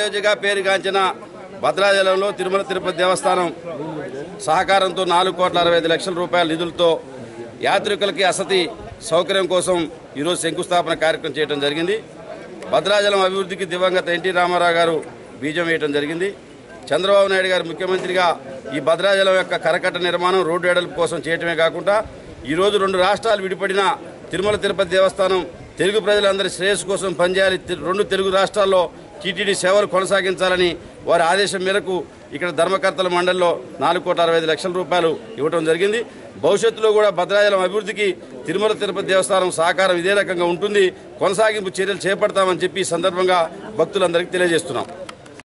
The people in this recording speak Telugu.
అయోధ్యగా పేరుగాంచిన భద్రాచలంలో తిరుమల తిరుపతి దేవస్థానం సహకారంతో నాలుగు కోట్ల అరవై ఐదు లక్షల రూపాయల నిధులతో యాత్రికులకి వసతి సౌకర్యం కోసం ఈరోజు శంకుస్థాపన కార్యక్రమం చేయడం జరిగింది భద్రాచలం అభివృద్ధికి దివంగత ఎన్టీ రామారావు గారు బీజం వేయడం జరిగింది చంద్రబాబు నాయుడు గారు ముఖ్యమంత్రిగా ఈ భద్రాచలం యొక్క కరకట్ట నిర్మాణం రోడ్డు వెడల్పు కోసం చేయటమే కాకుండా ఈరోజు రెండు రాష్ట్రాలు విడిపడిన తిరుమల తిరుపతి దేవస్థానం తెలుగు ప్రజలందరి శ్రేయస్సు కోసం పనిచేయాలి తె- రెండు తెలుగు రాష్ట్రాల్లో టీటీడీ సేవలు కొనసాగించాలని వారి ఆదేశం మేరకు ఇక్కడ ధర్మకర్తల మండలిలో నాలుగు కోట్ల అరవై ఐదు లక్షల రూపాయలు ఇవ్వడం జరిగింది భవిష్యత్తులో కూడా భద్రాచలం అభివృద్ధికి తిరుమల తిరుపతి దేవస్థానం సహకారం ఇదే రకంగా ఉంటుంది కొనసాగింపు చర్యలు చేపడతామని చెప్పి ఈ సందర్భంగా భక్తులందరికీ తెలియజేస్తున్నాం